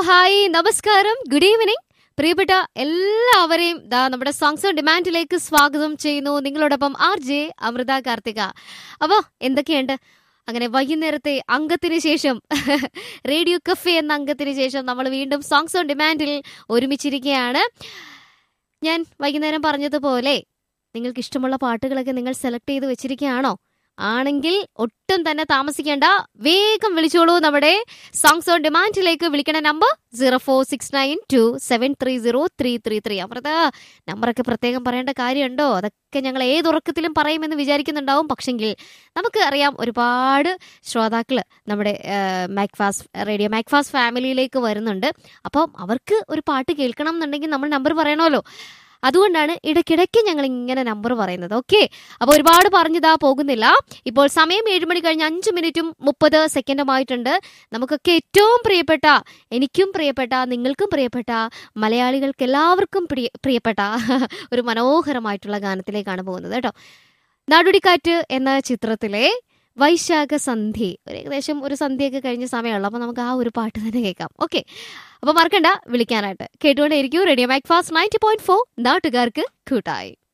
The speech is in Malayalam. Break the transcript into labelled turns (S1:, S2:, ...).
S1: ഹായ് നമസ്കാരം ഗുഡ് ഈവനിങ് പ്രിയപ്പെട്ട എല്ലാവരെയും ദാ നമ്മുടെ സോങ്സ് ഓൺ ഡിമാൻഡിലേക്ക് സ്വാഗതം ചെയ്യുന്നു നിങ്ങളോടൊപ്പം ആർ ജെ അമൃത കാർത്തിക അപ്പോൾ എന്തൊക്കെയുണ്ട് അങ്ങനെ വൈകുന്നേരത്തെ അംഗത്തിന് ശേഷം റേഡിയോ കഫേ എന്ന അംഗത്തിന് ശേഷം നമ്മൾ വീണ്ടും സോങ്സ് ഓൺ ഡിമാൻഡിൽ ഒരുമിച്ചിരിക്കുകയാണ് ഞാൻ വൈകുന്നേരം പറഞ്ഞതുപോലെ നിങ്ങൾക്ക് ഇഷ്ടമുള്ള പാട്ടുകളൊക്കെ നിങ്ങൾ സെലക്ട് ചെയ്ത് വെച്ചിരിക്കുകയാണോ ആണെങ്കിൽ ഒട്ടും തന്നെ താമസിക്കേണ്ട വേഗം വിളിച്ചോളൂ നമ്മുടെ സോങ്സ് ഓൺ ഡിമാൻഡിലേക്ക് വിളിക്കണ number zero four six nine two seven three zero three three three Amrita നമ്പറൊക്കെ പ്രത്യേകം പറയേണ്ട കാര്യമുണ്ടോ അതൊക്കെ ഞങ്ങൾ ഏത് ഉറക്കത്തിലും പറയുമെന്ന് വിചാരിക്കുന്നുണ്ടാവും പക്ഷെങ്കിൽ നമുക്ക് അറിയാം ഒരുപാട് ശ്രോതാക്കൾ നമ്മുടെ മാക്ഫാസ് റേഡിയോ മാക്ഫാസ് ഫാമിലിയിലേക്ക് വരുന്നുണ്ട് അപ്പം അവർക്ക് ഒരു പാട്ട് കേൾക്കണം എന്നുണ്ടെങ്കിൽ നമ്മൾ നമ്പർ പറയണമല്ലോ അതുകൊണ്ടാണ് ഇടയ്ക്കിടയ്ക്ക് ഞങ്ങൾ ഇങ്ങനെ നമ്പർ പറയുന്നത് ഓക്കെ അപ്പോൾ ഒരുപാട് പറഞ്ഞിതാ പോകുന്നില്ല ഇപ്പോൾ സമയം ഏഴ് മണി കഴിഞ്ഞ് അഞ്ച് മിനിറ്റും മുപ്പത് സെക്കൻഡുമായിട്ടുണ്ട് നമുക്കൊക്കെ ഏറ്റവും പ്രിയപ്പെട്ട എനിക്കും പ്രിയപ്പെട്ട നിങ്ങൾക്കും പ്രിയപ്പെട്ട മലയാളികൾക്ക് എല്ലാവർക്കും പ്രിയ പ്രിയപ്പെട്ട ഒരു മനോഹരമായിട്ടുള്ള ഗാനത്തിലേക്കാണ് പോകുന്നത് കേട്ടോ നാടുടിക്കാറ്റ് എന്ന ചിത്രത്തിലെ വൈശാഖ സന്ധി ഒരു ഏകദേശം ഒരു സന്ധ്യയൊക്കെ കഴിഞ്ഞ സമയമുള്ളൂ അപ്പോൾ നമുക്ക് ആ ഒരു പാട്ട് തന്നെ കേൾക്കാം ഓക്കെ അപ്പോൾ മറക്കണ്ട വിളിക്കാനായിട്ട് കേട്ടുകൊണ്ടേയിരിക്കും radio Mac fast ninety point four നാട്ടുകാർക്ക് കൂട്ടായി